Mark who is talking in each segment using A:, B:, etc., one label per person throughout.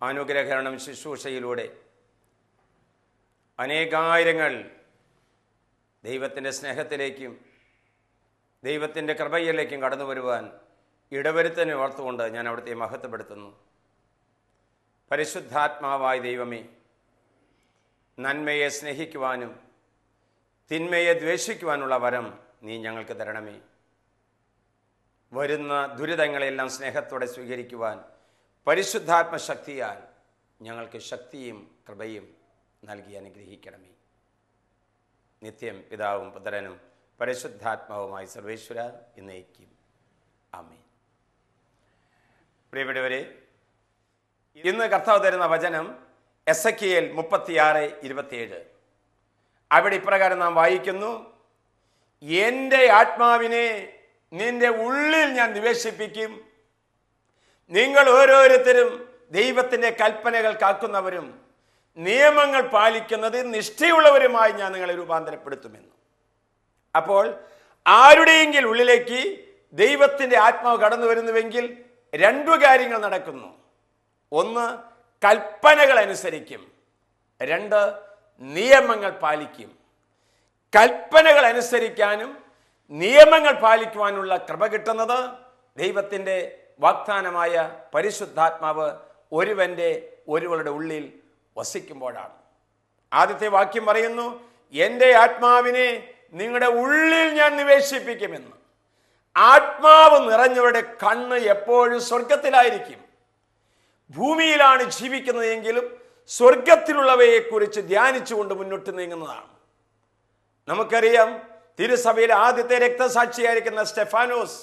A: അനുഗ്രഹണം ശുശ്രൂഷയിലൂടെ അനേകായിരങ്ങൾ ദൈവത്തിൻ്റെ സ്നേഹത്തിലേക്കും ദൈവത്തിൻ്റെ കൃപയിലേക്കും കടന്നു വരുവാൻ ഇടവരുത്തനെ ഓർത്തുകൊണ്ട് ഞാൻ അവിടുത്തെ മഹത്വപ്പെടുത്തുന്നു പരിശുദ്ധാത്മാവായ ദൈവമേ നന്മയെ സ്നേഹിക്കുവാനും തിന്മയെ ദ്വേഷിക്കുവാനുള്ള വരം നീ ഞങ്ങൾക്ക് തരണമേ വരുന്ന ദുരിതങ്ങളെല്ലാം സ്നേഹത്തോടെ സ്വീകരിക്കുവാൻ പരിശുദ്ധാത്മശക്തിയാൽ ഞങ്ങൾക്ക് ശക്തിയും കൃപയും നൽകി അനുഗ്രഹിക്കണമേ നിത്യം പിതാവും പുത്രനും പരിശുദ്ധാത്മാവുമായി സർവേശ്വര എന്നേക്കും ആമേ പ്രിയപ്പെട്ടവരെ ഇന്ന് കർത്താവ് തരുന്ന വചനം എസ് എ എൽ മുപ്പത്തിയാറ് ഇരുപത്തിയേഴ് അവിടെ ഇപ്രകാരം നാം വായിക്കുന്നു എൻ്റെ ആത്മാവിനെ നിന്റെ ഉള്ളിൽ ഞാൻ നിവേശിപ്പിക്കും നിങ്ങൾ ഓരോരുത്തരും ദൈവത്തിൻ്റെ കൽപ്പനകൾ കാക്കുന്നവരും നിയമങ്ങൾ പാലിക്കുന്നത് നിഷ്ഠയുള്ളവരുമായി ഞാൻ നിങ്ങളെ രൂപാന്തരപ്പെടുത്തുമെന്ന് അപ്പോൾ ആരുടെയെങ്കിലും ഉള്ളിലേക്ക് ദൈവത്തിൻ്റെ ആത്മാവ് കടന്നു വരുന്നുവെങ്കിൽ രണ്ടു കാര്യങ്ങൾ നടക്കുന്നു ഒന്ന് കൽപ്പനകൾ അനുസരിക്കും രണ്ട് നിയമങ്ങൾ പാലിക്കും കൽപ്പനകൾ അനുസരിക്കാനും നിയമങ്ങൾ പാലിക്കുവാനുള്ള കൃപ കിട്ടുന്നത് ദൈവത്തിൻ്റെ വാഗ്ദാനമായ പരിശുദ്ധാത്മാവ് ഒരുവന്റെ ഒരുവളുടെ ഉള്ളിൽ വസിക്കുമ്പോഴാണ് ആദ്യത്തെ വാക്യം പറയുന്നു എൻ്റെ ആത്മാവിനെ നിങ്ങളുടെ ഉള്ളിൽ ഞാൻ നിവേശിപ്പിക്കുമെന്ന് ആത്മാവ് നിറഞ്ഞവരുടെ കണ്ണ് എപ്പോഴും സ്വർഗത്തിലായിരിക്കും ഭൂമിയിലാണ് ജീവിക്കുന്നതെങ്കിലും സ്വർഗത്തിലുള്ളവയെക്കുറിച്ച് ധ്യാനിച്ചുകൊണ്ട് മുന്നോട്ട് നീങ്ങുന്നതാണ് നമുക്കറിയാം തിരുസഭയിലെ ആദ്യത്തെ രക്തസാക്ഷിയായിരിക്കുന്ന സ്റ്റെഫാനോസ്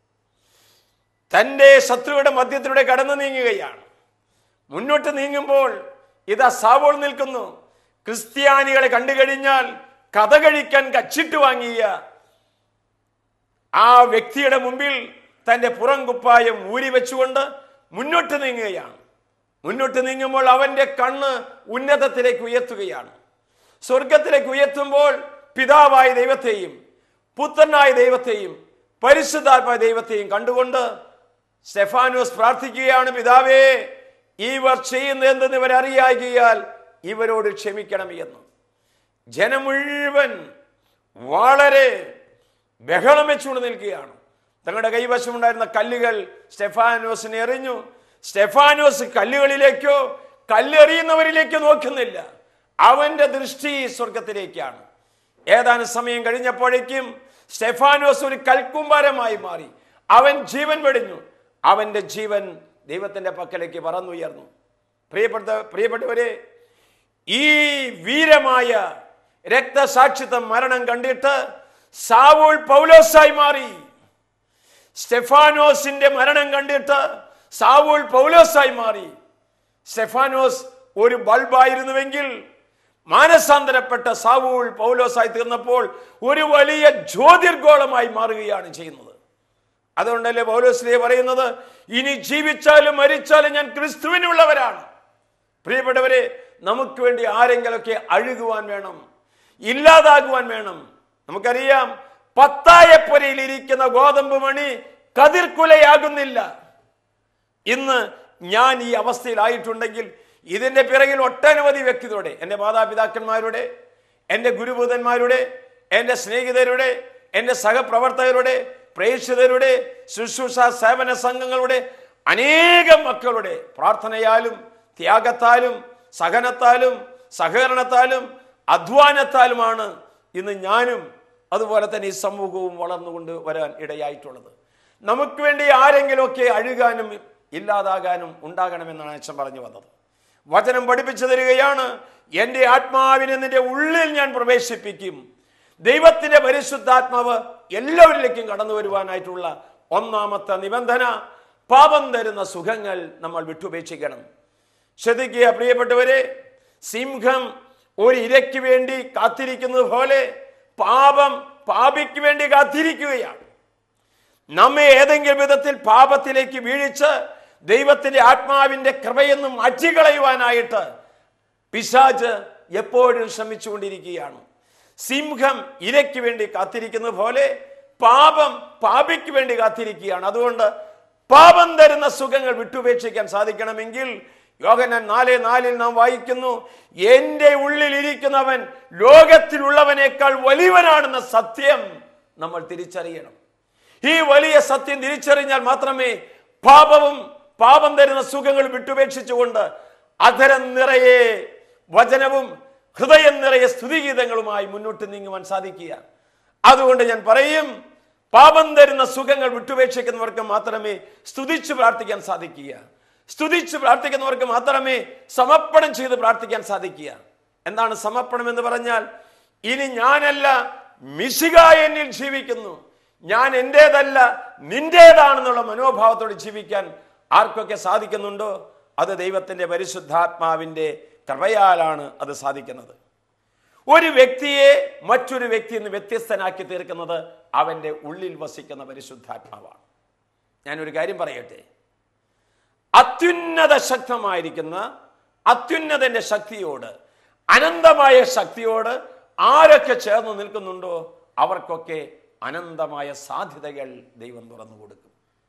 A: തൻ്റെ ശത്രുവിടെ മധ്യത്തിലൂടെ കടന്നു നീങ്ങുകയാണ് മുന്നോട്ട് നീങ്ങുമ്പോൾ ഇതാ സാവോൾ നിൽക്കുന്നു ക്രിസ്ത്യാനികളെ കണ്ടു കഴിഞ്ഞാൽ കഥ കഴിക്കാൻ കച്ചിട്ട് വാങ്ങിയ ആ വ്യക്തിയുടെ മുമ്പിൽ തൻ്റെ പുറം കുപ്പായം ഊരി വെച്ചുകൊണ്ട് മുന്നോട്ട് നീങ്ങുകയാണ് മുന്നോട്ട് നീങ്ങുമ്പോൾ അവന്റെ കണ്ണ് ഉന്നതത്തിലേക്ക് ഉയർത്തുകയാണ് സ്വർഗത്തിലേക്ക് ഉയർത്തുമ്പോൾ പിതാവായ ദൈവത്തെയും പുത്രനായ ദൈവത്തെയും പരിശുദ്ധാത്മായ ദൈവത്തെയും കണ്ടുകൊണ്ട് സ്റ്റെഫാനോസ് പ്രാർത്ഥിക്കുകയാണ് പിതാവേ ഇവർ ചെയ്യുന്നത് എന്തെന്ന് ഇവരറിയാകിയാൽ ഇവരോട് ക്ഷമിക്കണം എന്ന് ജനം മുഴുവൻ വളരെ ബഹളം വെച്ചുകൊണ്ട് നിൽക്കുകയാണ് തങ്ങളുടെ കൈവശമുണ്ടായിരുന്ന കല്ലുകൾ സ്റ്റെഫാനോസിനെ എറിഞ്ഞു സ്റ്റെഫാനോസ് കല്ലുകളിലേക്കോ കല്ലെറിയുന്നവരിലേക്കോ നോക്കുന്നില്ല അവന്റെ ദൃഷ്ടി സ്വർഗത്തിലേക്കാണ് ഏതാനും സമയം കഴിഞ്ഞപ്പോഴേക്കും സ്റ്റെഫാനോസ് ഒരു കൽക്കുംഭാരമായി മാറി അവൻ ജീവൻ വെടിഞ്ഞു അവന്റെ ജീവൻ ദൈവത്തിന്റെ പക്കലേക്ക് പറന്നുയർന്നു പ്രിയപ്പെട്ട പ്രിയപ്പെട്ടവരെ ഈ വീരമായ രക്തസാക്ഷിത്വം മരണം കണ്ടിട്ട് സാവൂൾ പൗലോസായി മാറി സ്റ്റെഫാനോസിന്റെ മരണം കണ്ടിട്ട് സാവൂൾ പൗലോസായി മാറി സ്റ്റെഫാനോസ് ഒരു ബൾബായിരുന്നുവെങ്കിൽ മാനസാന്തരപ്പെട്ട സാവൂൾ പൗലോസായി തീർന്നപ്പോൾ ഒരു വലിയ ജ്യോതിർഗോളമായി മാറുകയാണ് ചെയ്യുന്നത് അതുകൊണ്ടല്ലേ പൗലോസ്ലിയെ പറയുന്നത് ഇനി ജീവിച്ചാലും മരിച്ചാലും ഞാൻ ക്രിസ്തുവിനുള്ളവരാണ് പ്രിയപ്പെട്ടവരെ നമുക്ക് വേണ്ടി ആരെങ്കിലൊക്കെ അഴുകുവാൻ വേണം ഇല്ലാതാകുവാൻ വേണം നമുക്കറിയാം പത്തായപ്പുരയിൽ ഇരിക്കുന്ന ഗോതമ്പ് മണി കതിർക്കുലയാകുന്നില്ല ഇന്ന് ഞാൻ ഈ അവസ്ഥയിലായിട്ടുണ്ടെങ്കിൽ ഇതിന്റെ പിറകിൽ ഒട്ടനവധി വ്യക്തികളുടെ എൻ്റെ മാതാപിതാക്കന്മാരുടെ എൻ്റെ ഗുരുഭൂതന്മാരുടെ എൻ്റെ സ്നേഹിതരുടെ എൻ്റെ സഹപ്രവർത്തകരുടെ പ്രേക്ഷിതരുടെ ശുശ്രൂഷ സേവന സംഘങ്ങളുടെ അനേകം മക്കളുടെ പ്രാർത്ഥനയാലും ത്യാഗത്താലും സഹനത്താലും സഹകരണത്താലും അധ്വാനത്താലുമാണ് ഇന്ന് ഞാനും അതുപോലെ തന്നെ ഈ സമൂഹവും വളർന്നുകൊണ്ട് വരാൻ ഇടയായിട്ടുള്ളത് നമുക്ക് വേണ്ടി ആരെങ്കിലുമൊക്കെ അഴുകാനും ഇല്ലാതാകാനും ഉണ്ടാകണമെന്നാണ് അച്ഛൻ പറഞ്ഞു വന്നത് വചനം പഠിപ്പിച്ചു തരികയാണ് എൻ്റെ ആത്മാവിനെ നിന്റെ ഉള്ളിൽ ഞാൻ പ്രവേശിപ്പിക്കും ദൈവത്തിന്റെ പരിശുദ്ധാത്മാവ് എല്ലാവരിലേക്കും കടന്നു വരുവാനായിട്ടുള്ള ഒന്നാമത്തെ നിബന്ധന പാപം തരുന്ന സുഖങ്ങൾ നമ്മൾ വിട്ടുപേക്ഷിക്കണം ശ്രദ്ധിക്കുക പ്രിയപ്പെട്ടവരെ സിംഹം ഒരു ഇരയ്ക്ക് വേണ്ടി കാത്തിരിക്കുന്നത് പോലെ പാപം പാപിക്ക് വേണ്ടി കാത്തിരിക്കുകയാണ് നമ്മെ ഏതെങ്കിലും വിധത്തിൽ പാപത്തിലേക്ക് വീഴിച്ച് ദൈവത്തിന്റെ ആത്മാവിന്റെ കൃപയെന്നും അറ്റികളയുവാനായിട്ട് പിശാജ് എപ്പോഴും ശ്രമിച്ചുകൊണ്ടിരിക്കുകയാണ് സിംഹം ഇരയ്ക്ക് വേണ്ടി കാത്തിരിക്കുന്നത് പോലെ പാപം പാപിക്ക് വേണ്ടി കാത്തിരിക്കുകയാണ് അതുകൊണ്ട് പാപം തരുന്ന സുഖങ്ങൾ വിട്ടുപേക്ഷിക്കാൻ സാധിക്കണമെങ്കിൽ യോഗനൻ നാല് നാലിൽ നാം വായിക്കുന്നു എൻ്റെ ഉള്ളിൽ ഇരിക്കുന്നവൻ ലോകത്തിലുള്ളവനേക്കാൾ വലിയവനാണെന്ന സത്യം നമ്മൾ തിരിച്ചറിയണം ഈ വലിയ സത്യം തിരിച്ചറിഞ്ഞാൽ മാത്രമേ പാപവും പാപം തരുന്ന സുഖങ്ങൾ വിട്ടുപേക്ഷിച്ചുകൊണ്ട് അധരം നിറയെ വചനവും ഹൃദയം നിറയെ സ്തുതിഗീതങ്ങളുമായി മുന്നോട്ട് നീങ്ങുവാൻ സാധിക്കുക അതുകൊണ്ട് ഞാൻ പറയും പാപം തരുന്ന സുഖങ്ങൾ വിട്ടുപേക്ഷിക്കുന്നവർക്ക് മാത്രമേ സ്തുതിച്ച് പ്രാർത്ഥിക്കാൻ സാധിക്കുക സ്തുതിച്ച് പ്രാർത്ഥിക്കുന്നവർക്ക് മാത്രമേ സമർപ്പണം ചെയ്ത് പ്രാർത്ഥിക്കാൻ സാധിക്കുക എന്താണ് സമർപ്പണം എന്ന് പറഞ്ഞാൽ ഇനി ഞാനല്ല മിശിക എന്നിൽ ജീവിക്കുന്നു ഞാൻ എൻ്റേതല്ല നിന്റേതാണെന്നുള്ള മനോഭാവത്തോടെ ജീവിക്കാൻ ആർക്കൊക്കെ സാധിക്കുന്നുണ്ടോ അത് ദൈവത്തിൻ്റെ പരിശുദ്ധാത്മാവിൻ്റെ കൃപയാലാണ് അത് സാധിക്കുന്നത് ഒരു വ്യക്തിയെ മറ്റൊരു വ്യക്തിയിൽ നിന്ന് വ്യത്യസ്തനാക്കി തീർക്കുന്നത് അവൻ്റെ ഉള്ളിൽ വസിക്കുന്ന പരിശുദ്ധാത്മാവാണ് ഞാനൊരു കാര്യം പറയട്ടെ അത്യുന്നത ശക്തമായിരിക്കുന്ന അത്യുന്നതന്റെ ശക്തിയോട് അനന്തമായ ശക്തിയോട് ആരൊക്കെ ചേർന്ന് നിൽക്കുന്നുണ്ടോ അവർക്കൊക്കെ അനന്തമായ സാധ്യതകൾ ദൈവം തുറന്നു കൊടുക്കും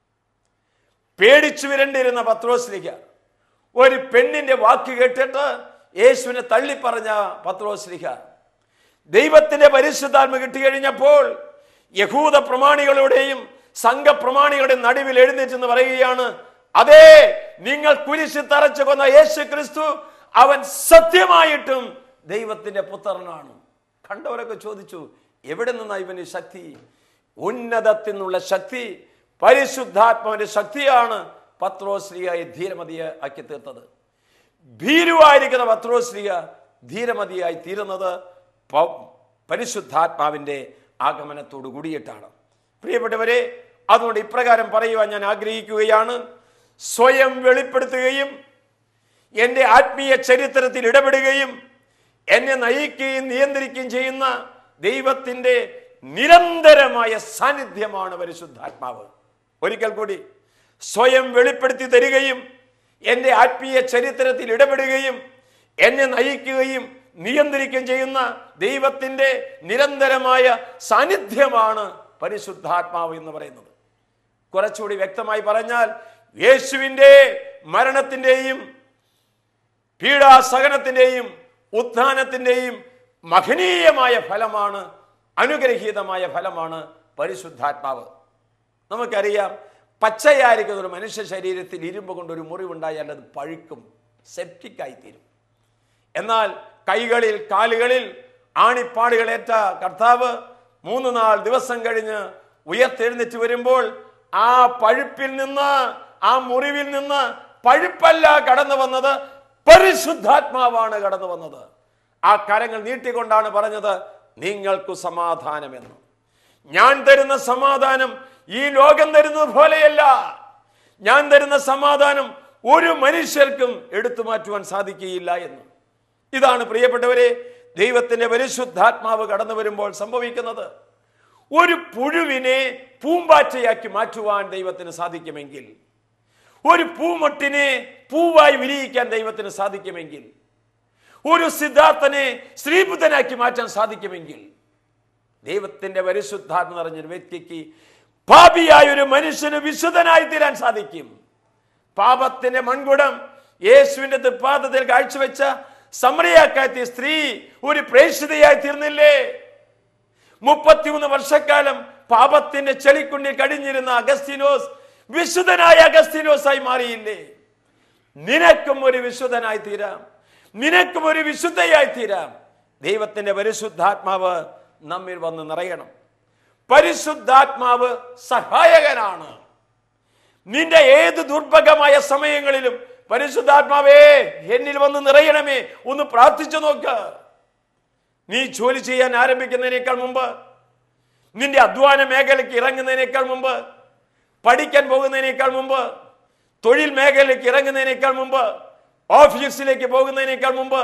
A: പേടിച്ചു വിരണ്ടിരുന്ന പത്രോസ്ലിക ഒരു പെണ്ണിന്റെ വാക്ക് കേട്ടിട്ട് യേശുവിനെ തള്ളിപ്പറഞ്ഞ പത്രോസ്ലിക ദൈവത്തിന്റെ പരിശുദ്ധാത്മ കിട്ടിക്കഴിഞ്ഞപ്പോൾ യഹൂദ പ്രമാണികളുടെയും സംഘപ്രമാണികളുടെയും നടുവിൽ എഴുന്നേറ്റെന്ന് പറയുകയാണ് അതെ നിങ്ങൾ കുരിശ് തറച്ചു കൊന്ന യേശു ക്രിസ്തു അവൻ സത്യമായിട്ടും ദൈവത്തിന്റെ പുത്രനാണ് കണ്ടവരൊക്കെ ചോദിച്ചു എവിടെ നിന്നാ ഇവന് ശക്തി ഉന്നതത്തിൽ നിന്നുള്ള ശക്തി പരിശുദ്ധാത്മാവിന്റെ ശക്തിയാണ് പത്രോശ്രീയായി ധീരമതിയെ ആക്കി തീർത്തത് ഭീരുവായിരിക്കുന്ന പത്രോശ്രീയ ധീരമതിയായി തീരുന്നത് പ- പരിശുദ്ധാത്മാവിന്റെ ആഗമനത്തോടു കൂടിയിട്ടാണ് പ്രിയപ്പെട്ടവരെ അതുകൊണ്ട് ഇപ്രകാരം പറയുവാൻ ഞാൻ ആഗ്രഹിക്കുകയാണ് സ്വയം വെളിപ്പെടുത്തുകയും എൻ്റെ ആത്മീയ ചരിത്രത്തിൽ ഇടപെടുകയും എന്നെ നയിക്കുകയും നിയന്ത്രിക്കുകയും ചെയ്യുന്ന ദൈവത്തിൻ്റെ നിരന്തരമായ സാന്നിധ്യമാണ് പരിശുദ്ധാത്മാവ് ഒരിക്കൽ കൂടി സ്വയം വെളിപ്പെടുത്തി തരികയും എൻ്റെ ആത്മീയ ചരിത്രത്തിൽ ഇടപെടുകയും എന്നെ നയിക്കുകയും നിയന്ത്രിക്കുകയും ചെയ്യുന്ന ദൈവത്തിൻ്റെ നിരന്തരമായ സാന്നിധ്യമാണ് പരിശുദ്ധാത്മാവ് എന്ന് പറയുന്നത് കുറച്ചുകൂടി വ്യക്തമായി പറഞ്ഞാൽ യേശുവിൻ്റെ മരണത്തിൻ്റെയും പീഡാസഹനത്തിൻ്റെയും ഉത്ഥാനത്തിൻ്റെയും മഹനീയമായ ഫലമാണ് അനുഗ്രഹീതമായ ഫലമാണ് പരിശുദ്ധാത്മാവ് നമുക്കറിയാം പച്ചയായിരിക്കുന്ന ഒരു മനുഷ്യ ശരീരത്തിൽ ഇരുമ്പ് കൊണ്ട് ഒരു മുറിവുണ്ടായാൽ അത് പഴുക്കും സെപ്റ്റിക്കായി തീരും എന്നാൽ കൈകളിൽ കാലുകളിൽ ആണിപ്പാടുകളേറ്റ കർത്താവ് മൂന്ന് നാല് ദിവസം കഴിഞ്ഞ് ഉയർത്തെഴുന്നേറ്റ് വരുമ്പോൾ ആ പഴുപ്പിൽ നിന്ന് ആ മുറിവിൽ നിന്ന് പഴുപ്പല്ല കടന്നു വന്നത് പരിശുദ്ധാത്മാവാണ് കടന്നു വന്നത് ആ കരങ്ങൾ നീട്ടിക്കൊണ്ടാണ് പറഞ്ഞത് നിങ്ങൾക്ക് സമാധാനമെന്ന് ഞാൻ തരുന്ന സമാധാനം ഈ ലോകം തരുന്നത് പോലെയല്ല ഞാൻ തരുന്ന സമാധാനം ഒരു മനുഷ്യർക്കും എടുത്തു മാറ്റുവാൻ സാധിക്കുകയില്ല എന്ന് ഇതാണ് പ്രിയപ്പെട്ടവരെ ദൈവത്തിന്റെ പരിശുദ്ധാത്മാവ് കടന്നു വരുമ്പോൾ സംഭവിക്കുന്നത് ഒരു പുഴുവിനെ പൂമ്പാറ്റയാക്കി മാറ്റുവാൻ ദൈവത്തിന് സാധിക്കുമെങ്കിൽ ഒരു പൂമൊട്ടിനെ പൂവായി വിരിയിക്കാൻ ദൈവത്തിന് സാധിക്കുമെങ്കിൽ ഒരു സിദ്ധാർത്ഥനെ ശ്രീബുദ്ധനാക്കി മാറ്റാൻ സാധിക്കുമെങ്കിൽ ദൈവത്തിന്റെ പരിശുദ്ധാത്മ നിറഞ്ഞൊരു വ്യക്തിക്ക് പാപിയായ ഒരു മനുഷ്യന് വിശുദ്ധനായി തീരാൻ സാധിക്കും പാപത്തിന്റെ മൺകുടം യേശുവിന്റെ തൃപ്പാദത്തിൽ കാഴ്ചവെച്ച സമറിയാക്കാത്തിയ സ്ത്രീ ഒരു പ്രേക്ഷിതയായി തീർന്നില്ലേ മുപ്പത്തിമൂന്ന് വർഷക്കാലം പാപത്തിന്റെ ചെളിക്കുണ്ടിൽ കഴിഞ്ഞിരുന്ന അഗസ്തിനോസ് വിശുദ്ധനായ അഗസ്തിനോസായി മാറിയില്ലേ നിനക്കും ഒരു വിശുദ്ധനായി തീരാം നിനക്കും ഒരു വിശുദ്ധയായി തീരാം ദൈവത്തിന്റെ പരിശുദ്ധാത്മാവ് നമ്മിൽ വന്ന് നിറയണം പരിശുദ്ധാത്മാവ് സഹായകനാണ് നിന്റെ ഏത് ദുർഭഗമായ സമയങ്ങളിലും പരിശുദ്ധാത്മാവേ എന്നിൽ വന്ന് നിറയണമേ ഒന്ന് പ്രാർത്ഥിച്ചു നോക്ക് നീ ജോലി ചെയ്യാൻ ആരംഭിക്കുന്നതിനേക്കാൾ മുമ്പ് നിന്റെ അധ്വാന മേഖലയ്ക്ക് ഇറങ്ങുന്നതിനേക്കാൾ മുമ്പ് പഠിക്കാൻ പോകുന്നതിനേക്കാൾ മുമ്പ് തൊഴിൽ മേഖലയ്ക്ക് ഇറങ്ങുന്നതിനേക്കാൾ മുമ്പ് ഓഫീസിലേക്ക് പോകുന്നതിനേക്കാൾ മുമ്പ്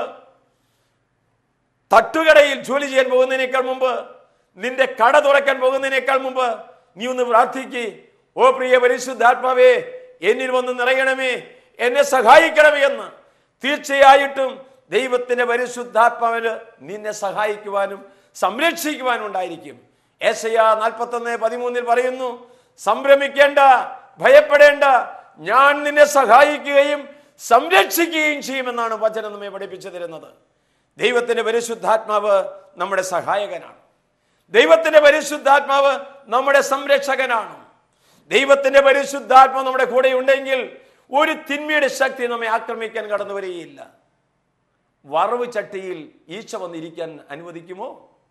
A: തട്ടുകടയിൽ ജോലി ചെയ്യാൻ പോകുന്നതിനേക്കാൾ മുമ്പ് നിന്റെ കട തുറക്കാൻ പോകുന്നതിനേക്കാൾ മുമ്പ് നീ ഒന്ന് പ്രാർത്ഥിക്ക് ഓ പ്രിയ പരിശുദ്ധാത്മാവേ എന്നിൽ വന്ന് നിറയണമേ എന്നെ സഹായിക്കണമേ എന്ന് തീർച്ചയായിട്ടും ദൈവത്തിന്റെ പരിശുദ്ധാത്മാവിന് നിന്നെ സഹായിക്കുവാനും സംരക്ഷിക്കുവാനും ഉണ്ടായിരിക്കും ഏസയ നാൽപ്പത്തൊന്ന് പതിമൂന്നിൽ പറയുന്നു സംഭ്രമിക്കേണ്ട ഭയപ്പെടേണ്ട ഞാൻ നിന്നെ സഹായിക്കുകയും സംരക്ഷിക്കുകയും ചെയ്യുമെന്നാണ് വചനം നമ്മെ പഠിപ്പിച്ചു തരുന്നത് ദൈവത്തിന്റെ പരിശുദ്ധാത്മാവ് നമ്മുടെ സഹായകനാണ് ദൈവത്തിന്റെ പരിശുദ്ധാത്മാവ് നമ്മുടെ സംരക്ഷകനാണ് ദൈവത്തിന്റെ പരിശുദ്ധാത്മാവ് നമ്മുടെ കൂടെ ഉണ്ടെങ്കിൽ ഒരു തിന്മയുടെ ശക്തി നമ്മെ ആക്രമിക്കാൻ കടന്നു വരികയില്ല വറവ് ചട്ടിയിൽ ഈച്ച വന്നിരിക്കാൻ അനുവദിക്കുമോ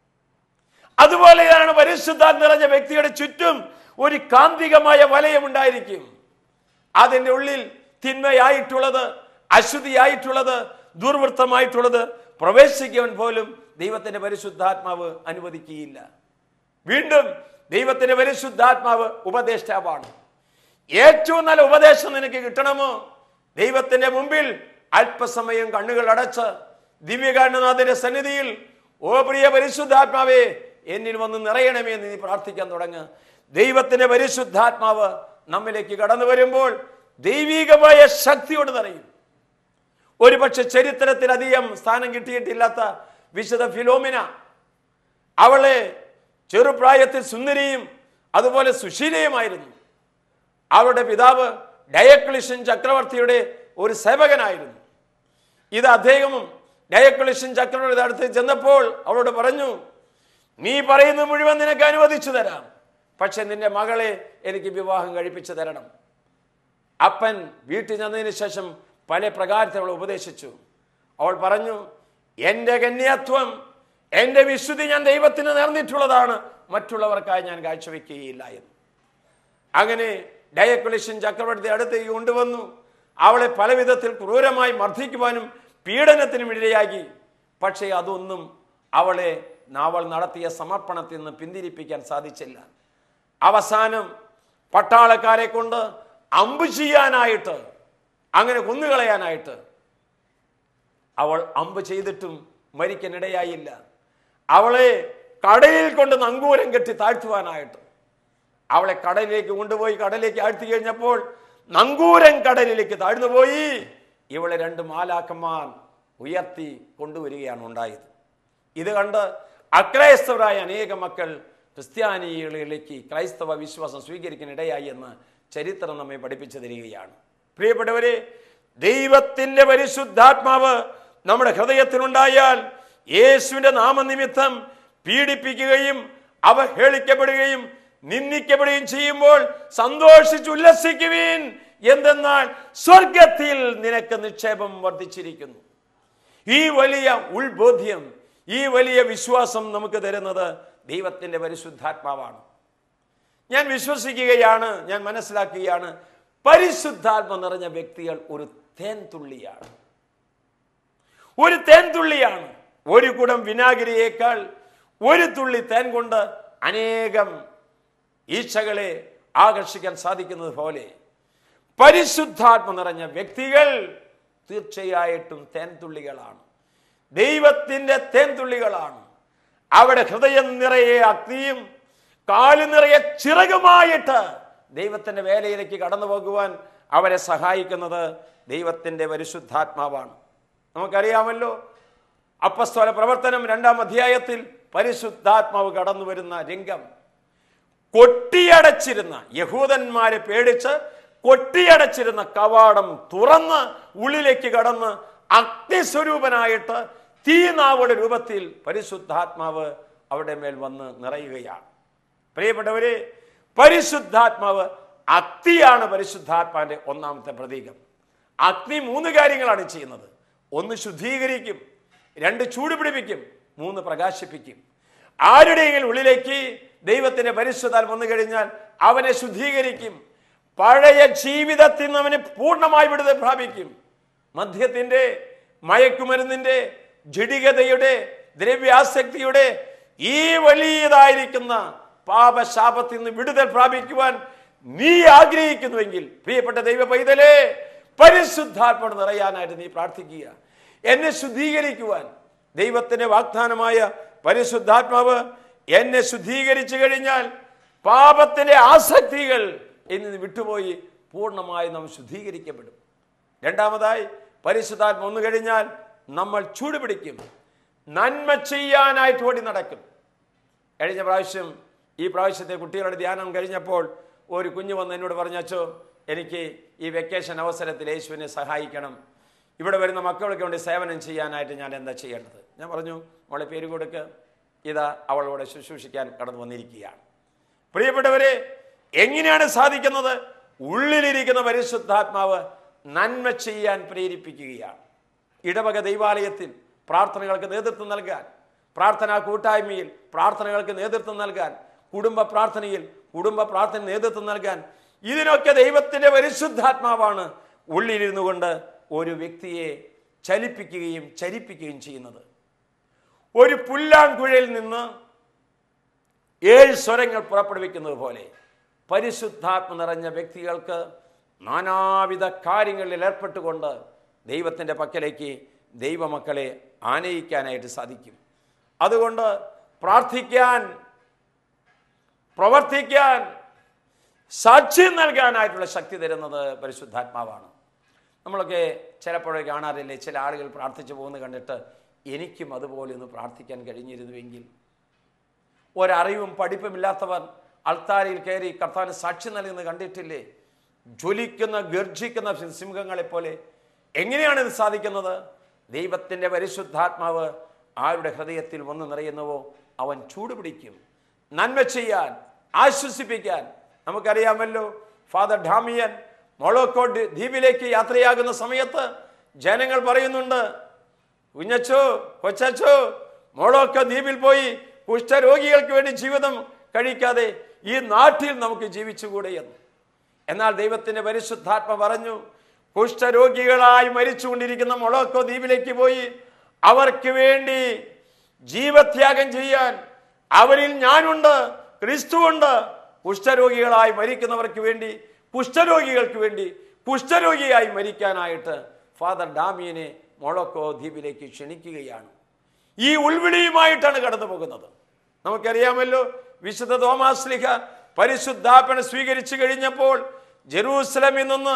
A: അതുപോലെയാണ് പരിശുദ്ധാത്മ നിറഞ്ഞ വ്യക്തിയുടെ ചുറ്റും ഒരു കാന്തികമായ വലയം ഉണ്ടായിരിക്കും അതിൻ്റെ ഉള്ളിൽ തിന്മയായിട്ടുള്ളത് അശുദ്ധിയായിട്ടുള്ളത് ദുർവൃത്തമായിട്ടുള്ളത് പ്രവേശിക്കുവാൻ പോലും ദൈവത്തിന്റെ പരിശുദ്ധാത്മാവ് അനുവദിക്കുകയില്ല വീണ്ടും ദൈവത്തിന്റെ പരിശുദ്ധാത്മാവ് ഉപദേഷ്ടാവാണ് ഏറ്റവും നല്ല ഉപദേശം നിനക്ക് കിട്ടണമോ ദൈവത്തിന്റെ മുമ്പിൽ അല്പസമയം കണ്ണുകൾ അടച്ച് ദിവ്യകാരണനാഥന്റെ സന്നിധിയിൽ ഓ പ്രിയ പരിശുദ്ധാത്മാവേ എന്നിൽ വന്ന് നിറയണമേ എന്ന് നീ പ്രാർത്ഥിക്കാൻ തുടങ്ങുക ദൈവത്തിന്റെ പരിശുദ്ധാത്മാവ് നമ്മിലേക്ക് കടന്നു വരുമ്പോൾ ദൈവികമായ ശക്തിയോട് നിറയും ഒരുപക്ഷെ ചരിത്രത്തിൽ അധികം സ്ഥാനം കിട്ടിയിട്ടില്ലാത്ത വിശുദ്ധ ഫിലോമിന അവളെ ചെറുപ്രായത്തിൽ സുന്ദരിയും അതുപോലെ സുശീലയുമായിരുന്നു അവരുടെ പിതാവ് ഡയക്ലിഷൻ ചക്രവർത്തിയുടെ ഒരു സേവകനായിരുന്നു ഇത് അദ്ദേഹവും ഡയക്ലിഷൻ ചക്രവർത്തി അടുത്ത് ചെന്നപ്പോൾ അവളോട് പറഞ്ഞു നീ പറയുന്നത് മുഴുവൻ നിനക്ക് അനുവദിച്ചു തരാം പക്ഷെ നിന്റെ മകളെ എനിക്ക് വിവാഹം കഴിപ്പിച്ചു തരണം അപ്പൻ വീട്ടിൽ ചെന്നതിന് ശേഷം പല പ്രകാരത്തിൽ അവൾ ഉപദേശിച്ചു അവൾ പറഞ്ഞു എൻ്റെ കന്യാത്വം എൻ്റെ വിശുദ്ധി ഞാൻ ദൈവത്തിന് നേർന്നിട്ടുള്ളതാണ് മറ്റുള്ളവർക്കായി ഞാൻ കാഴ്ചവെക്കുകയില്ല എന്ന് അങ്ങനെ ഡയക്കുലേഷൻ ചക്രവർത്തി അടുത്തേക്ക് കൊണ്ടുവന്നു അവളെ പല വിധത്തിൽ ക്രൂരമായി മർദ്ദിക്കുവാനും പീഡനത്തിനും ഇടയാക്കി പക്ഷേ അതൊന്നും അവളെ അവൾ നടത്തിയ സമർപ്പണത്തിൽ നിന്ന് പിന്തിരിപ്പിക്കാൻ സാധിച്ചില്ല അവസാനം പട്ടാളക്കാരെ കൊണ്ട് അമ്പ് ചെയ്യാനായിട്ട് അങ്ങനെ കൊന്നുകളയാനായിട്ട് അവൾ അമ്പ് ചെയ്തിട്ടും മരിക്കാനിടയായില്ല അവളെ കടലിൽ കൊണ്ട് നങ്കൂരം കെട്ടി താഴ്ത്തുവാനായിട്ട് അവളെ കടലിലേക്ക് കൊണ്ടുപോയി കടലിലേക്ക് ആഴ്ത്തി കഴിഞ്ഞപ്പോൾ നങ്കൂരൻ കടലിലേക്ക് താഴ്ന്നുപോയി ഇവളെ രണ്ട് മാലാക്കന്മാർ ഉയർത്തി കൊണ്ടുവരികയാണ് ഉണ്ടായത് ഇത് കണ്ട് അക്രൈസ്തവരായ അനേക മക്കൾ ക്രിസ്ത്യാനികളിലേക്ക് ക്രൈസ്തവ വിശ്വാസം സ്വീകരിക്കാനിടയായി എന്ന് ചരിത്രം നമ്മെ പഠിപ്പിച്ചു തരികയാണ് പ്രിയപ്പെട്ടവരെ ദൈവത്തിന്റെ പരിശുദ്ധാത്മാവ് നമ്മുടെ ഹൃദയത്തിലുണ്ടായാൽ യേശുവിന്റെ നാമനിമിത്തം പീഡിപ്പിക്കുകയും അവഹേളിക്കപ്പെടുകയും നിന്ദിക്കപ്പെടുകയും ചെയ്യുമ്പോൾ സന്തോഷിച്ച് ഉല്ലസിക്കുവീൻ എന്തെന്നാൽ സ്വർഗത്തിൽ നിനക്ക് നിക്ഷേപം വർദ്ധിച്ചിരിക്കുന്നു ഈ വലിയ ഉൾബോധ്യം ഈ വലിയ വിശ്വാസം നമുക്ക് തരുന്നത് ദൈവത്തിന്റെ പരിശുദ്ധാത്മാവാണ് ഞാൻ വിശ്വസിക്കുകയാണ് ഞാൻ മനസ്സിലാക്കുകയാണ് പരിശുദ്ധാത്മ നിറഞ്ഞ വ്യക്തികൾ ഒരു തേൻതുള്ളിയാണ് ഒരു തേൻതുള്ളിയാണ് ഒരു കുടം വിനാഗിരിയേക്കാൾ ഒരു തുള്ളി തേൻ കൊണ്ട് അനേകം ഈച്ചകളെ ആകർഷിക്കാൻ സാധിക്കുന്നത് പോലെ പരിശുദ്ധാത്മ നിറഞ്ഞ വ്യക്തികൾ തീർച്ചയായിട്ടും തേൻതുള്ളികളാണ് ദൈവത്തിന്റെ തേൻതുള്ളികളാണ് അവിടെ ഹൃദയം നിറയെ അഗ്നിയും കാല് നിറയെ ചിറകുമായിട്ട് ദൈവത്തിന്റെ വേലയിലേക്ക് കടന്നു പോകുവാൻ അവരെ സഹായിക്കുന്നത് ദൈവത്തിന്റെ പരിശുദ്ധാത്മാവാണ് നമുക്കറിയാമല്ലോ അപ്പസ്തോല പ്രവർത്തനം രണ്ടാം അധ്യായത്തിൽ പരിശുദ്ധാത്മാവ് കടന്നു വരുന്ന രംഗം കൊട്ടിയടച്ചിരുന്ന യഹൂദന്മാരെ പേടിച്ച് കൊട്ടിയടച്ചിരുന്ന കവാടം തുറന്ന് ഉള്ളിലേക്ക് കടന്ന് അഗ്നിസ്വരൂപനായിട്ട് തീനാവുടെ രൂപത്തിൽ പരിശുദ്ധാത്മാവ് അവിടെ മേൽ വന്ന് നിറയുകയാണ് പ്രിയപ്പെട്ടവരെ പരിശുദ്ധാത്മാവ് അഗ്നിയാണ് പരിശുദ്ധാത്മാവിന്റെ ഒന്നാമത്തെ പ്രതീകം അഗ്നി മൂന്ന് കാര്യങ്ങളാണ് ചെയ്യുന്നത് ഒന്ന് ശുദ്ധീകരിക്കും രണ്ട് ചൂട് പിടിപ്പിക്കും മൂന്ന് പ്രകാശിപ്പിക്കും ആരുടെയെങ്കിലും ഉള്ളിലേക്ക് ദൈവത്തിന്റെ പരിശുദ്ധാൽ വന്നു കഴിഞ്ഞാൽ അവനെ ശുദ്ധീകരിക്കും പഴയ ജീവിതത്തിൽ നിന്ന് അവനെ പൂർണ്ണമായി വിടുതൽ പ്രാപിക്കും മദ്യത്തിന്റെ മയക്കുമരുന്നിന്റെ ജഡികതയുടെ ദ്രവ്യാസക്തിയുടെ ഈ വലിയതായിരിക്കുന്ന പാപശാപത്തിൽ നിന്ന് വിടുതൽ പ്രാപിക്കുവാൻ നീ ആഗ്രഹിക്കുന്നുവെങ്കിൽ പ്രിയപ്പെട്ട ദൈവ പൈതലേ പരിശുദ്ധാത്മ നിറയാനായിട്ട് നീ പ്രാർത്ഥിക്കുക എന്നെ ശുദ്ധീകരിക്കുവാൻ ദൈവത്തിന്റെ വാഗ്ദാനമായ പരിശുദ്ധാത്മാവ് എന്നെ ശുദ്ധീകരിച്ചു കഴിഞ്ഞാൽ പാപത്തിന്റെ ആസക്തികൾ എന്നിൽ വിട്ടുപോയി പൂർണ്ണമായി നാം ശുദ്ധീകരിക്കപ്പെടും രണ്ടാമതായി പരിശുദ്ധാത്മ വന്നു കഴിഞ്ഞാൽ നമ്മൾ ചൂടുപിടിക്കും നന്മ ചെയ്യാനായിട്ട് ഓടി നടക്കും കഴിഞ്ഞ പ്രാവശ്യം ഈ പ്രാവശ്യത്തെ കുട്ടികളുടെ ധ്യാനം കഴിഞ്ഞപ്പോൾ ഒരു കുഞ്ഞു വന്ന് എന്നോട് പറഞ്ഞോ എനിക്ക് ഈ വെക്കേഷൻ അവസരത്തിൽ യേശുവിനെ സഹായിക്കണം ഇവിടെ വരുന്ന മക്കൾക്ക് വേണ്ടി സേവനം ചെയ്യാനായിട്ട് ഞാൻ എന്താ ചെയ്യേണ്ടത് ഞാൻ പറഞ്ഞു മോളെ പേര് കൊടുക്ക് ഇതാ അവളോട് ശുശ്രൂഷിക്കാൻ കടന്നു വന്നിരിക്കുകയാണ് പ്രിയപ്പെട്ടവരെ എങ്ങനെയാണ് സാധിക്കുന്നത് ഉള്ളിലിരിക്കുന്ന പരിശുദ്ധാത്മാവ് നന്മ ചെയ്യാൻ പ്രേരിപ്പിക്കുകയാണ് ഇടവക ദൈവാലയത്തിൽ പ്രാർത്ഥനകൾക്ക് നേതൃത്വം നൽകാൻ പ്രാർത്ഥനാ കൂട്ടായ്മയിൽ പ്രാർത്ഥനകൾക്ക് നേതൃത്വം നൽകാൻ കുടുംബ പ്രാർത്ഥനയിൽ കുടുംബ പ്രാർത്ഥന നേതൃത്വം നൽകാൻ ഇതിനൊക്കെ ദൈവത്തിന്റെ പരിശുദ്ധാത്മാവാണ് ഉള്ളിലിരുന്നു കൊണ്ട് ഒരു വ്യക്തിയെ ചലിപ്പിക്കുകയും ചലിപ്പിക്കുകയും ചെയ്യുന്നത് ഒരു പുല്ലാങ്കുഴയിൽ നിന്ന് ഏഴ് സ്വരങ്ങൾ പുറപ്പെടുവിക്കുന്നത് പോലെ പരിശുദ്ധാത്മ നിറഞ്ഞ വ്യക്തികൾക്ക് നാനാവിധ കാര്യങ്ങളിൽ ഏർപ്പെട്ടുകൊണ്ട് ദൈവത്തിൻ്റെ പക്കലേക്ക് ദൈവമക്കളെ ആനയിക്കാനായിട്ട് സാധിക്കും അതുകൊണ്ട് പ്രാർത്ഥിക്കാൻ പ്രവർത്തിക്കാൻ സാക്ഷ്യം നൽകാനായിട്ടുള്ള ശക്തി തരുന്നത് പരിശുദ്ധാത്മാവാണ് നമ്മളൊക്കെ ചിലപ്പോഴേ കാണാറില്ലേ ചില ആളുകൾ പ്രാർത്ഥിച്ചു പോകുന്നത് കണ്ടിട്ട് എനിക്കും അതുപോലെ ഒന്ന് പ്രാർത്ഥിക്കാൻ കഴിഞ്ഞിരുന്നുവെങ്കിൽ ഒരറിവും പഠിപ്പുമില്ലാത്തവർ അൾത്താരയിൽ കയറി കർത്താവിന് സാക്ഷ്യം നൽകുന്നത് കണ്ടിട്ടില്ലേ ജ്വലിക്കുന്ന ഗർജിക്കുന്ന സിംഹങ്ങളെ പോലെ എങ്ങനെയാണ് ഇത് സാധിക്കുന്നത് ദൈവത്തിൻ്റെ പരിശുദ്ധാത്മാവ് ആരുടെ ഹൃദയത്തിൽ വന്ന് നിറയുന്നുവോ അവൻ ചൂടുപിടിക്കും നന്മ ചെയ്യാൻ ആശ്വസിപ്പിക്കാൻ നമുക്കറിയാമല്ലോ ഫാദർ ഡാമിയൻ മൊളോക്കോ ദ്വീപിലേക്ക് യാത്രയാകുന്ന സമയത്ത് ജനങ്ങൾ പറയുന്നുണ്ട് കുഞ്ഞച്ചോ കൊച്ചച്ചോ മോളൊക്കെ ദ്വീപിൽ പോയി കുഷ്ഠരോഗികൾക്ക് വേണ്ടി ജീവിതം കഴിക്കാതെ ഈ നാട്ടിൽ നമുക്ക് ജീവിച്ചുകൂടെ എന്ന് എന്നാൽ ദൈവത്തിന്റെ പരിശുദ്ധാത്മ പറഞ്ഞു കുഷ്ഠരോഗികളായി മരിച്ചുകൊണ്ടിരിക്കുന്ന മൊളോക്കോ ദ്വീപിലേക്ക് പോയി അവർക്ക് വേണ്ടി ജീവത്യാഗം ചെയ്യാൻ അവരിൽ ഞാനുണ്ട് ക്രിസ്തുവുണ്ട് കുഷ്ഠരോഗികളായി മരിക്കുന്നവർക്ക് വേണ്ടി കുഷ്ഠരോഗികൾക്ക് വേണ്ടി കുഷ്ഠരോഗിയായി മരിക്കാനായിട്ട് ഫാദർ ഡാമിയനെ മൊളോക്കോ ദ്വീപിലേക്ക് ക്ഷണിക്കുകയാണ് ഈ ഉൾവിളിയുമായിട്ടാണ് കടന്നു പോകുന്നത് നമുക്കറിയാമല്ലോ വിശുദ്ധ തോമാസ്ലിഹ പരിശുദ്ധാപന സ്വീകരിച്ചു കഴിഞ്ഞപ്പോൾ ജെറൂസലമിൽ നിന്ന്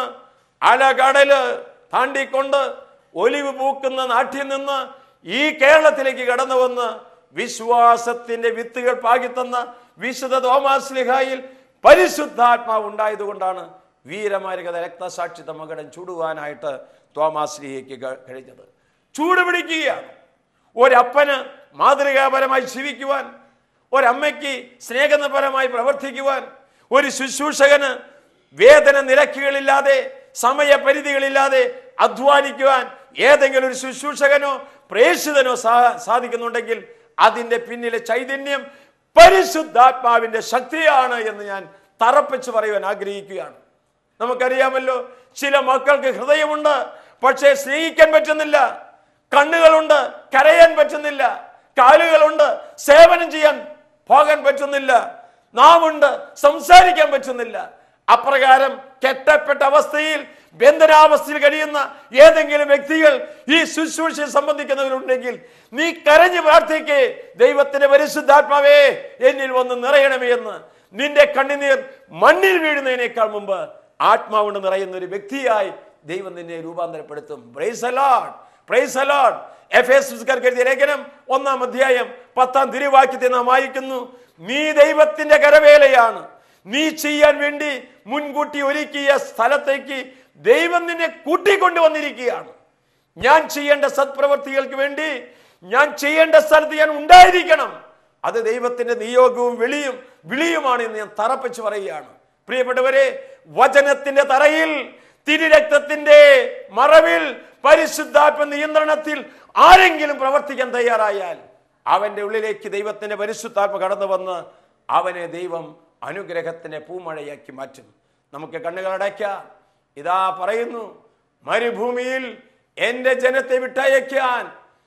A: അലകടല് താണ്ടിക്കൊണ്ട് ഒലിവ് പൂക്കുന്ന നാട്ടിൽ നിന്ന് ഈ കേരളത്തിലേക്ക് കടന്നു വന്ന് വിശ്വാസത്തിന്റെ വിത്തുകൾ പാകിത്തന്ന വിശുദ്ധ തോമാസ്ലിഹായിൽ പരിശുദ്ധാത്മാവ് ഉണ്ടായതുകൊണ്ടാണ് വീരമാരകത രക്തസാക്ഷിത മകടം ചൂടുവാനായിട്ട് തോമാസ്ലിഹയ്ക്ക് ക- കഴിഞ്ഞത് ചൂട് പിടിക്കുകയാണ് ഒരപ്പന് മാതൃകാപരമായി ജീവിക്കുവാൻ ഒരമ്മയ്ക്ക് സ്നേഹപരമായി പ്രവർത്തിക്കുവാൻ ഒരു ശുശ്രൂഷകന് വേതന നിരക്കുകളില്ലാതെ സമയപരിധികളില്ലാതെ അധ്വാനിക്കുവാൻ ഏതെങ്കിലും ഒരു ശുശ്രൂഷകനോ പ്രേക്ഷിതനോ സാ- സാധിക്കുന്നുണ്ടെങ്കിൽ അതിന്റെ പിന്നിലെ ചൈതന്യം പരിശുദ്ധാത്മാവിന്റെ ശക്തിയാണ് എന്ന് ഞാൻ തറപ്പിച്ച് പറയുവാൻ ആഗ്രഹിക്കുകയാണ് നമുക്കറിയാമല്ലോ ചില മക്കൾക്ക് ഹൃദയമുണ്ട് പക്ഷേ സ്നേഹിക്കാൻ പറ്റുന്നില്ല കണ്ണുകളുണ്ട് കരയാൻ പറ്റുന്നില്ല കാലുകളുണ്ട് സേവനം ചെയ്യാൻ പോകാൻ പറ്റുന്നില്ല നാവുണ്ട് സംസാരിക്കാൻ പറ്റുന്നില്ല അപ്രകാരം കെട്ടപ്പെട്ട അവസ്ഥയിൽ ബന്ധനാവസ്ഥയിൽ കഴിയുന്ന ഏതെങ്കിലും വ്യക്തികൾ ഈ ശുശ്രൂഷയെ സംബന്ധിക്കുന്നവരുണ്ടെങ്കിൽ നീ കരഞ്ഞു പ്രാർത്ഥിക്കേ ദൈവത്തിന്റെ പരിശുദ്ധാത്മാവേ എന്നിൽ വന്ന് നിറയണമേ എന്ന് നിന്റെ കണ്ണുനീർ മണ്ണിൽ വീഴുന്നതിനേക്കാൾ മുമ്പ് ആത്മാവുണ്ട് നിറയുന്ന ഒരു വ്യക്തിയായി ദൈവം നിന്നെ രൂപാന്തരപ്പെടുത്തും പ്രൈസ് അലോഡ് പ്രൈസ് അലോഡ് എഫേസുകാർക്ക് എഴുതിയ ലേഖനം ഒന്നാം അധ്യായം പത്താം തിരുവാക്യത്തെ നാം വായിക്കുന്നു നീ ദൈവത്തിന്റെ കരവേലയാണ് നീ ചെയ്യാൻ വേണ്ടി മുൻകൂട്ടി ഒരുക്കിയ സ്ഥലത്തേക്ക് ദൈവം നിന്നെ കൂട്ടിക്കൊണ്ടുവന്നിരിക്കുകയാണ് ഞാൻ ചെയ്യേണ്ട സത്പ്രവർത്തികൾക്ക് വേണ്ടി ഞാൻ ചെയ്യേണ്ട സ്ഥലത്ത് ഞാൻ ഉണ്ടായിരിക്കണം അത് ദൈവത്തിന്റെ നിയോഗവും വിളിയും വിളിയുമാണ് എന്ന് ഞാൻ തറപ്പിച്ച് പറയുകയാണ് പ്രിയപ്പെട്ടവരെ വചനത്തിന്റെ തറയിൽ തിരുരക്തത്തിന്റെ മറവിൽ പരിശുദ്ധാത്മ നിയന്ത്രണത്തിൽ ആരെങ്കിലും പ്രവർത്തിക്കാൻ തയ്യാറായാൽ അവന്റെ ഉള്ളിലേക്ക് ദൈവത്തിന്റെ പരിശുദ്ധാത്മ കടന്നു വന്ന് അവനെ ദൈവം അനുഗ്രഹത്തിന്റെ പൂമഴയാക്കി മാറ്റും നമുക്ക് കണ്ണുകൾ അടയ്ക്കാം ഇതാ പറയുന്നു മരുഭൂമിയിൽ എന്റെ ജനത്തെ വിട്ടയക്കാൻ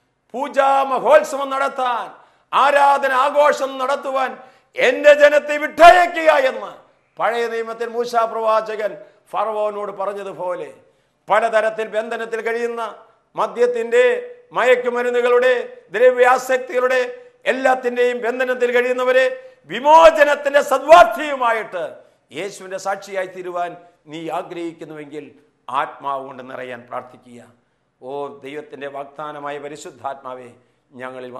A: പൂജാ മഹോത്സവം നടത്താൻ ആരാധന ആഘോഷം നടത്തുവാൻ എന്റെ ജനത്തെ വിട്ടയക്കുക എന്ന് പഴയ നിയമത്തിൽ മൂശാ പ്രവാചകൻ ഫറവോനോട് പറഞ്ഞതുപോലെ പലതരത്തിൽ ബന്ധനത്തിൽ കഴിയുന്ന മദ്യത്തിന്റെ മയക്കുമരുന്നുകളുടെ ദ്രവ്യാസക്തികളുടെ എല്ലാത്തിന്റെയും ബന്ധനത്തിൽ കഴിയുന്നവരെ വിമോചനത്തിന്റെ സദ്വാർത്ഥിയുമായിട്ട് യേശുവിന്റെ സാക്ഷിയായി തീരുവാൻ നീ ആഗ്രഹിക്കുന്നുവെങ്കിൽ ആത്മാവ് കൊണ്ട് നിറയാൻ പ്രാർത്ഥിക്കുക ഓ ദൈവത്തിന്റെ വാഗ്ദാനമായ പരിശുദ്ധാത്മാവെ ഞങ്ങളിൽ